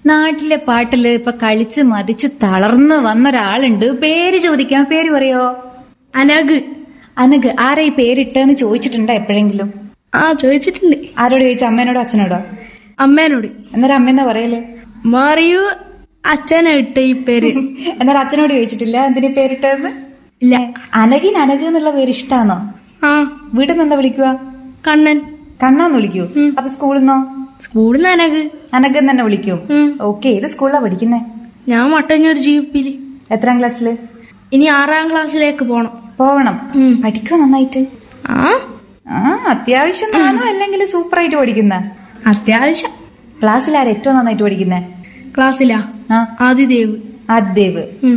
നാട്ടിലെ പാട്ടില് ഇപ്പൊ കളിച്ച് മതിച്ച് തളർന്ന് വന്ന ഒരാളുണ്ട് പേര് ചോദിക്കാം പേര് പറയോ അനഗ് അനഗ് ആരാ ഈ പേരിട്ടെന്ന് ചോദിച്ചിട്ടുണ്ടോ എപ്പോഴെങ്കിലും ആ ചോദിച്ചിട്ടുണ്ട് ആരോട് ചോദിച്ച അമ്മേനോടോ അച്ഛനോടോ അമ്മേനോട് അന്നേരം അമ്മ എന്താ പറയല് മറിയു അച്ഛനെ ഇട്ട ഈ പേര് അന്നേരം അച്ഛനോട് ചോദിച്ചിട്ടില്ല എന്തിനു പേരിട്ടതെന്ന് ഇല്ല അനകിന് അനഗ് എന്നുള്ള പേര് ഇഷ്ടാണോ ആ വീട്ടിൽ നിന്ന് എന്താ വിളിക്കുക കണ്ണൻ കണ്ണാന്ന് വിളിക്കൂ അപ്പൊ സ്കൂളിൽ നിന്നോ സ്കൂളിൽ നിന്ന് അനഗ് അനഗ് തന്നെ വിളിക്കും ഉം. ഓക്കെ ഏത് സ്കൂളിലാ പഠിക്കുന്നേ ഞാൻ മട്ടന്നൂർ ജീപ്പില് എത്രാം ക്ലാസ്സില് ഇനി ആറാം ക്ലാസ്സിലേക്ക് പോണം പോവണം ഉം. പഠിക്കോ നന്നായിട്ട് ആ ആ അത്യാവശ്യം ആണോ അല്ലെങ്കിൽ സൂപ്പർ ആയിട്ട് പഠിക്കുന്ന അത്യാവശ്യം ക്ലാസ്സിൽ ആരാ ഏറ്റവും നന്നായിട്ട് പഠിക്കുന്നേ ക്ലാസ്സിലാ ആ ആദിദേവ് ആദ്യദേവ്